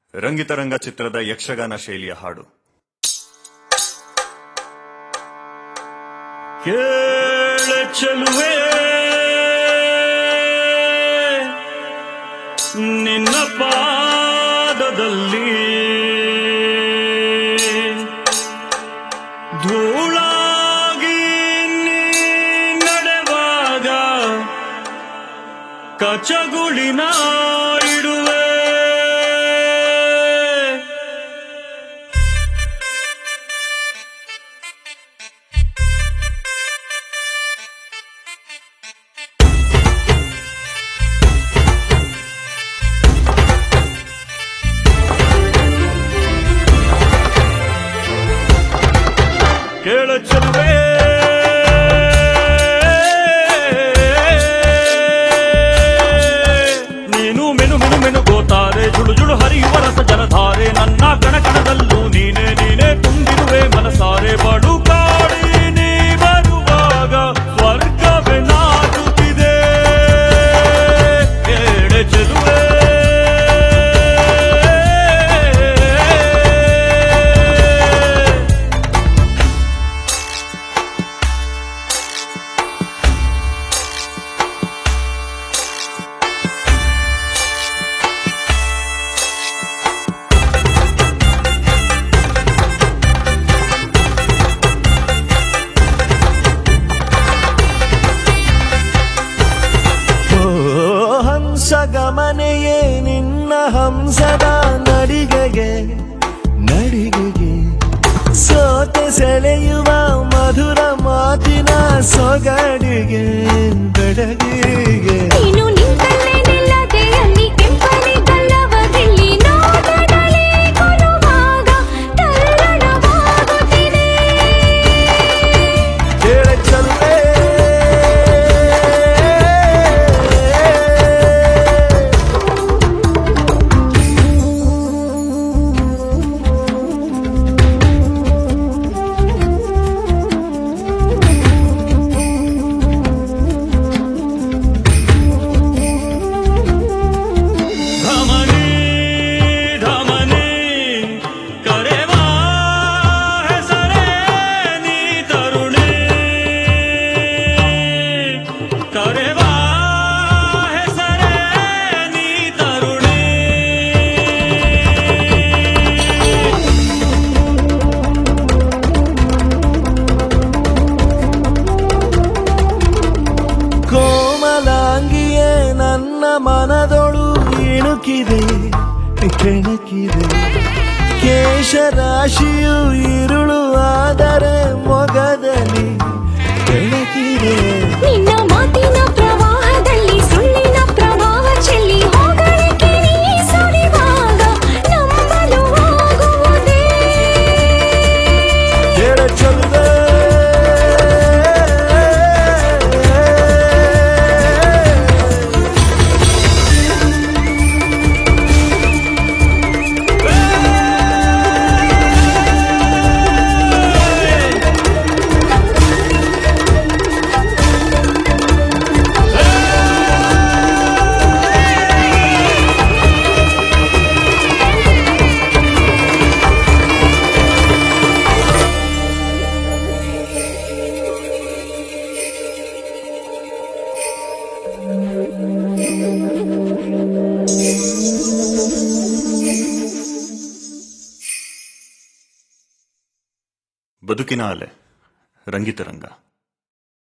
ರಂಗಿತರಂಗ ಚಿತ್ರದ ಯಕ್ಷಗಾನ ಶೈಲಿಯ ಹಾಡು ಕೇಳ ಚೆಲುವೆ ನಿನ್ನ ಪಾದದಲ್ಲಿ ಧೂಳಾಗಿ ನೀ ನಡೆವಾಗ ಕಚಗುಳಿನ ಇಡುವೆ ಕೇಳ ಚೆಲುವೆ ನೀನು ಮೆನು ಮೆನು ಮೆನು ಗೋತಾರೆ ಜುಳು ಜುಳು ಹರಿಯುವ ರಸ ಜಲಧಾರೆ ನನ್ನ ಕಣ ಕಣದಲ್ಲೂ ನೀನೆ ನೀನೆ ತುಂಬಿರುವೆ ಮನಸಾರೆ ಬಡು ಕಾಡಿ ನೀ ಬರುವಾಗ ಸ್ವರ್ಗವೇ ನಾಟುತ್ತಿದೆ ಕೇಳೆ ಚೆಲುವೆ ಓ ಹಂಸ ಗಮನೆಯೇ ನಿನ್ನ ಹಂಸದ ನಡಿಗೆಗೆ ನಡಿಗೆಗೆ ಸೋತೆ ಸೆಳೆಯುವ ಮಧುರ ಮಾತಿನ ಸೊಗಡಿಗೆ ಬೆಡಗಿಗೆ ನೀನು ನಿಂತಲ್ಲೇ ನಿಲ್ಲದೆ ಅಲ್ಲಿ ಕೆಂಪನೆ ಗಲ್ಲವದಲ್ಲಿ ನೋಟದಲ್ಲಿ ಕೊಡುವಾಗ ತಲ್ಲಣವಾಗುತ್ತಿದೆ ಕೇಳ ಚಲುವೆ ಧಮನಿ ಧಮನಿ ಕರೆವಾ ಹೆಸರೇ ನೀ ತರುಣಿ ಕರೆವಾ ಹೆಸರೇ ನೀ ತರುಣಿ ಕೋಮಲಾಂಗಿಯೇ ನನ್ನ ಮನದೊಳು ಇಣುಕಿದೆ ಕೆಣಕಿದೆ ಕೇಶರಾಶಿಯು ಇರುಳು ಆದರೆ ಮೊಗದಲ್ಲಿ ಬೆಳಕಿದೆ ನಿನ್ನ ಮಾತಿನ ಪ್ರವಾಹದಲ್ಲಿ ಸುಳ್ಳಿನ ಪ್ರವಾಹ ಚೆಲ್ಲಿ ಹೋಗಲಿಕ್ಕೆ ನೀ ಸುರಿವಾಗ ನಂಬಲು ಆಗುವುದೇ ಕೇಳ ಚಲುವೆ ಬದುಕಿನ ಅಲೆ ರಂಗಿತರಂಗ